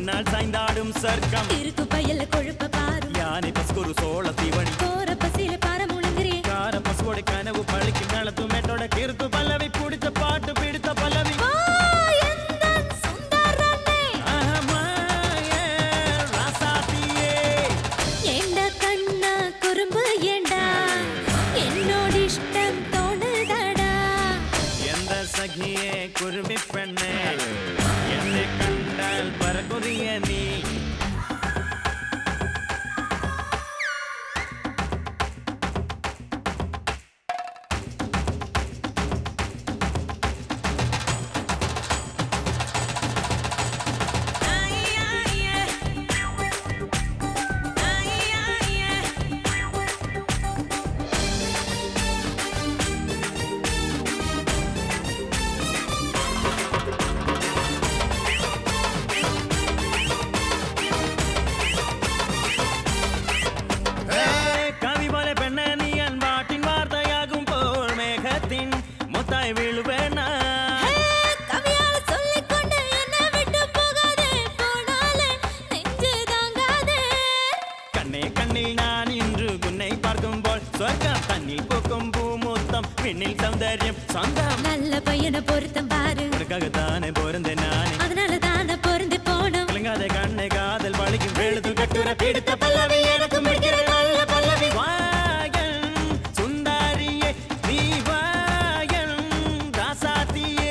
பின்னால் சாய்ந்தாடும் சர்க்கம் இருக்கு பயல கொழுப்ப பாரு யானை பஸ்கொரு சோழ தீவணி போற பசியில பார முழுங்குறே கார பசுவோட கனவு பழிக்கு நடத்து மேட்டோட கிறுக்கு பல்லவி பிடிச்ச பாட்டு பிடித்த பல்லவி அகமாயே, ராசாத்தியே. ஏண்டா கண்ணா குறும்பு ஏண்டா என்னோட இஷ்டம் தோணுதடா எந்த சகியே குருவி பெண்ணே என்னை கண்டால் பறக்குறிய நீ ஏய், கவி போல பெண்ண நீ என் பாட்டின் வார்த்தையாகும் போல் மேகத்தின் முத்தாய் விழுவேனா கவியால சொல்லிக் கொண்டு என்னை விட்டு போகாதே போனாலே நெஞ்சு தாங்காதே கண்ணே கண்ணில் நான் இன்று உன்னை பார்க்கும் போல் சொர்க்கம் தண்ணில் பூக்கும் பூமூத்தம் விண்ணில் சௌந்தர்யம் சொந்தம் நல்ல பையனை பொருத்தம் பாரு உனக்காகத்தானே பொருந்தேன் நானே அதனால தானே பொருந்து போனோம் கலங்காத கண்ணை காதல் வலிக்கும் எழுது கட்டுர பிடித்த பல்லவி எனக்கு முடிக்கிறது நல்ல பல்லவி வாயன் சுந்தாரியே நீ வாயன் தாசாத்தியே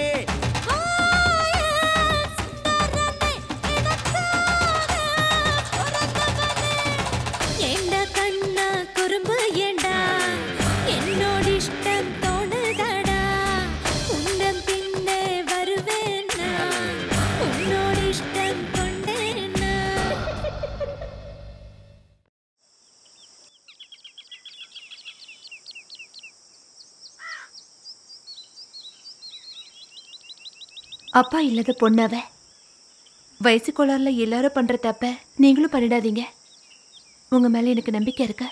ஏண்டா கண்ணா குறும்பு ஏண்டா என்னோட இஷ்டம் தோணுதடா உண்டம் பின்னே வருவேனா உன்னோட இஷ்டம் கொண்டேனா அப்பா இல்லாத பொண்ணாவ வயசு கோளாறுல எல்லாரும் பண்ற தப்ப நீங்களும் பண்ணிடாதீங்க உங்க மேல எனக்கு நம்பிக்கை இருக்கு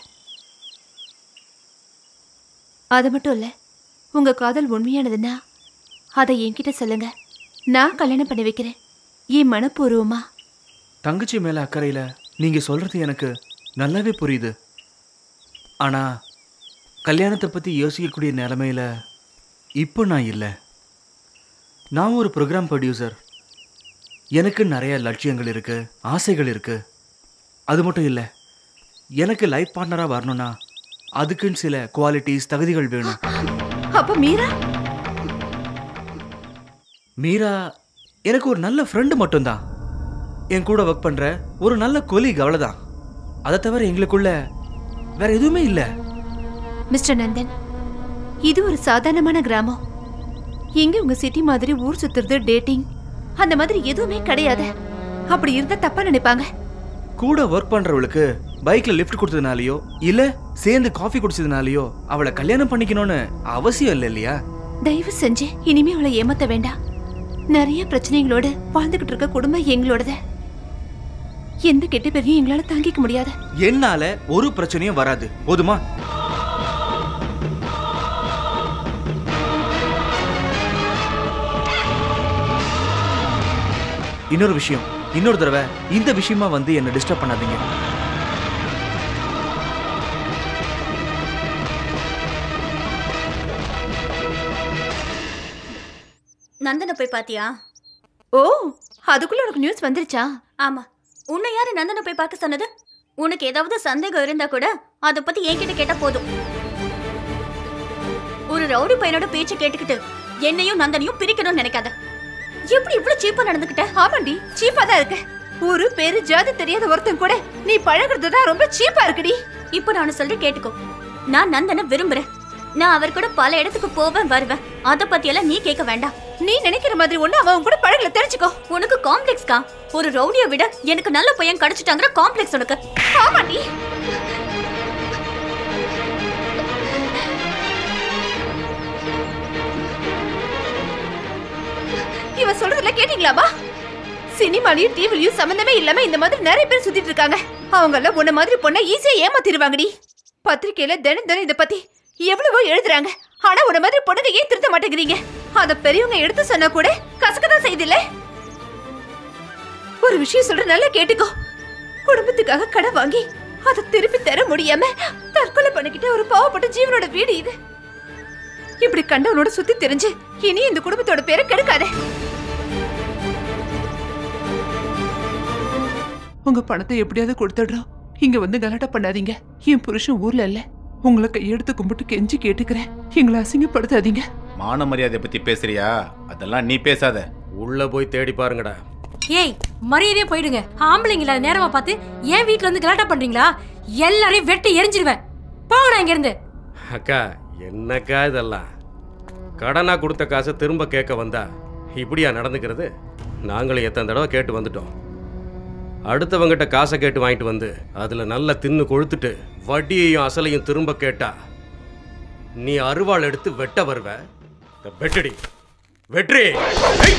அது மட்டும் இல்ல உங்க காதல் உண்மையானதுன்னா அதை என்கிட்ட சொல்லுங்க நான் கல்யாணம் பண்ணி வைக்கிறேன் என் மனப்பூர்வமா தங்கச்சி மேல அக்கறையில நீங்க சொல்றது எனக்கு நல்லாவே புரியுது ஆனா கல்யாணத்தை பத்தி யோசிக்கக்கூடிய நிலைமையில இப்போ நான் இல்லை நான் ஒரு ப்ரோக்ராம் ப்ரொடியூசர் எனக்கு நிறைய லட்சியங்கள் இருக்கு ஆசைகள் இருக்கு அது மட்டும் இல்லை எனக்கு லைஃப் பார்ட்னராக வரணும்னா அதுக்குன்னு சில குவாலிட்டிஸ் தகுதிகள் வேணும் அப்ப மீரா மீரா எனக்கு ஒரு நல்ல ஃப்ரெண்டு மட்டும்தான் என் கூட ஒர்க் பண்ற ஒரு நல்ல கொலீக் அவ்வளவுதான் அதை தவிர எங்களுக்குள்ள வேற எதுவுமே இல்லை மிஸ்டர் நந்தன் இது ஒரு சாதாரணமான கிராமம் இங்க உங்க சிட்டி மாதிரி ஊர் சுத்துறது டேட்டிங் அந்த மாதிரி எதுவுமே கிடையாது அப்படி இருந்தா தப்பா நினைப்பாங்க கூட ஒர்க் பண்றவளுக்கு பைக்ல லிஃப்ட் கொடுத்ததுனாலயோ இல்ல சேர்ந்து காஃபி குடிச்சதுனாலயோ அவளை கல்யாணம் பண்ணிக்கணும்னு அவசியம் இல்லை இல்லையா தயவு செஞ்சு இனிமே அவளை ஏமாத்த வேண்டாம் நிறைய பிரச்சனைகளோட வாழ்ந்துகிட்டு இருக்க குடும்பம் எங்களோடது எந்த கெட்ட பேரையும் எங்களால தாங்கிக்க முடியாது என்னால ஒரு பிரச்சனையும் வராது போதுமா இன்னொரு விஷயம் இன்னொரு தடவை இந்த விஷயமா வந்து என்ன டிஸ்டர்ப் பண்ணாதீங்க நந்தனை போய் பாத்தியா ஓ அதுக்குள்ள உனக்கு நியூஸ் வந்துருச்சா ஆமா உன்னை யாரு நந்தனை போய் பார்க்க சொன்னது உனக்கு ஏதாவது சந்தேகம் இருந்தா கூட அதை பத்தி என்கிட்ட கேட்டா போதும் ஒரு ரவுடி பையனோட பேச்சை கேட்டுக்கிட்டு என்னையும் நந்தனையும் பிரிக்கணும்னு நினைக்காத எப்படி இவ்வளவு சீப்பா நடந்துக்கிட்ட ஆமாண்டி சீப்பா தான் இருக்கு ஒரு பேரு ஜாதி தெரியாத ஒருத்தன் கூட நீ பழகுறது தான் ரொம்ப சீப்பா இருக்குடி இப்போ நான் சொல்றேன் கேட்டுக்கோ நான் நந்தனை விரும்புறேன் நான் அவர் கூட பல இடத்துக்கு போவேன் வருவேன் அத பத்தி எல்லாம் நீ கேட்க வேண்டாம் நீ நினைக்கிற மாதிரி ஒண்ணு அவன் கூட பழகல தெரிஞ்சுக்கோ உனக்கு காம்ப்ளெக்ஸ்க்கா ஒரு ரவுடியை விட எனக்கு நல்ல பையன் கிடைச்சிட்டாங்கிற காம்ப்ளெக்ஸ் உனக்கு ஆமாண்டி இவ சொல்றதுல கேட்டீங்களாமா சினிமாலயும் டிவிலயும் சம்பந்தமே இல்லாம இந்த மாதிரி நிறைய பேர் சுத்திட்டு இருக்காங்க அவங்க எல்லாம் உன்ன மாதிரி பொண்ணை ஈஸியா ஏமாத்திருவாங்கடி பத்திரிக்கையில தினம் தினம் இத பத்தி எவ்வளவோ எழுதுறாங்க ஆனா உன்ன மாதிரி பொண்ணுங்க ஏன் திருத்த மாட்டேங்கிறீங்க அத பெரியவங்க எடுத்து சொன்னா கூட கசக்கதான் செய்தில்ல ஒரு விஷயம் சொல்ற நல்லா கேட்டுக்கோ குடும்பத்துக்காக கடன் வாங்கி அதை திருப்பி தர முடியாம தற்கொலை பண்ணிக்கிட்ட ஒரு பாவப்பட்ட ஜீவனோட வீடு இது இப்படி கண்டவனோட சுத்தி தெரிஞ்சு இனி இந்த குடும்பத்தோட பேரை கெடுக்காத உங்க பணத்தை எப்படியாவது கொடுத்துடுறோம் இங்க வந்து கலாட்டா பண்ணாதீங்க என் புருஷன் ஊர்ல இல்ல உங்களை கையெடுத்து கும்பிட்டு கெஞ்சி கேட்டுக்கிறேன் எங்களை அசிங்கப்படுத்தாதீங்க மான மரியாதை பத்தி பேசுறியா அதெல்லாம் நீ பேசாத உள்ள போய் தேடி பாருங்கடா ஏய் மரியாதையே போயிடுங்க ஆம்பளைங்கள நேரமா பார்த்து ஏன் வீட்ல வந்து கலாட்டா பண்றீங்களா எல்லாரையும் வெட்டி எரிஞ்சிருவேன் போங்கடா இங்க இருந்து அக்கா என்னக்கா இதெல்லாம் கடனா கொடுத்த காசை திரும்ப கேட்க வந்தா இப்படியா நடந்துக்கிறது நாங்களும் எத்தனை தடவை கேட்டு வந்துட்டோம் அடுத்தவங்கிட்ட காசை கேட்டு வாங்கிட்டு வந்து அதில் நல்லா தின்னு கொழுத்துட்டு வட்டியையும் அசலையும் திரும்ப கேட்டா நீ அருவாள் எடுத்து வெட்ட வருவ இந்த வெட்டடி வெற்றி ஏய்!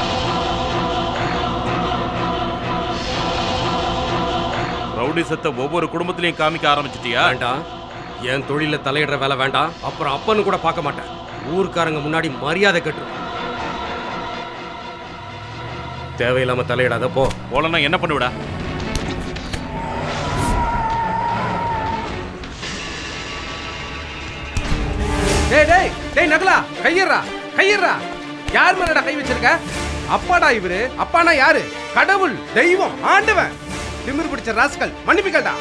ரவுடிசத்தை ஒவ்வொரு குடும்பத்திலையும் காமிக்க ஆரம்பிச்சிட்டியா வேண்டாம் என் தொழில தலையிடுற வேலை வேண்டாம் அப்புறம் அப்பன்னு கூட பார்க்க மாட்டேன் ஊர்க்காரங்க முன்னாடி மரியாதை கட்டு தேவையில்லாம தலையிடாத போ போலன்னா என்ன பண்ணுவிடா டேய் டேய் டேய் நகலா கையறா கையறா யார் மேலடா கை வச்சிருக்க அப்பாடா இவரு அப்பானா யாரு கடவுள் தெய்வம் ஆண்டவன் திமிர் பிடிச்ச ராஸ்கல் மன்னிப்புகள்டா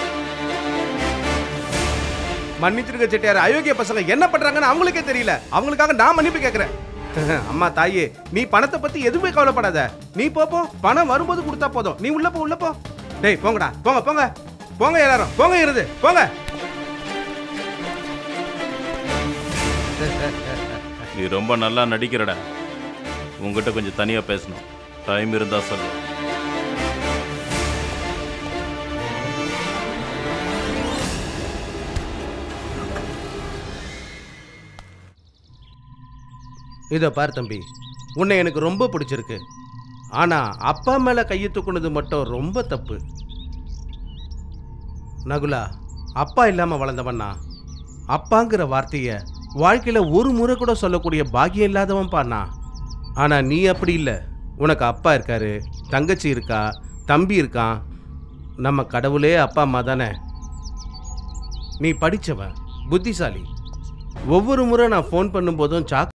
மன்னிச்சிருக்க செட்டியார் அயோக்கிய பசங்க என்ன பண்றாங்கன்னு அவங்களுக்கே தெரியல அவங்களுக்காக நான் மன்னிப்பு கேட்கிறேன் அம்மா தாயே நீ பணத்தை பத்தி எதுவுமே கவலைப்படாத நீ போ போ பணம் வரும்போது கொடுத்தா போதும் நீ உள்ள போ உள்ள போ டேய் போங்கடா போங்க போங்க போங்க எல்லாரும் போங்க இருது போங்க நீ ரொம்ப நல்லா நடிக்கிறடா உங்ககிட்ட கொஞ்சம் தனியா பேசணும் டைம் இருந்தா சொல்லு இதோ பார் தம்பி உன்னை எனக்கு ரொம்ப பிடிச்சிருக்கு ஆனா அப்பா மேல கையை தூக்குனது மட்டும் ரொம்ப தப்பு நகுலா அப்பா இல்லாம வளர்ந்தவன்னா அப்பாங்கிற வார்த்தைய வாழ்க்கையில ஒரு முறை கூட சொல்லக்கூடிய பாக்கியம் இல்லாதவன் பாண்ணா ஆனா நீ அப்படி இல்லை உனக்கு அப்பா இருக்காரு தங்கச்சி இருக்கா தம்பி இருக்கான் நம்ம கடவுளே அப்பா அம்மா தானே நீ படிச்சவன் புத்திசாலி ஒவ்வொரு முறை நான் ஃபோன் பண்ணும்போதும் சாக்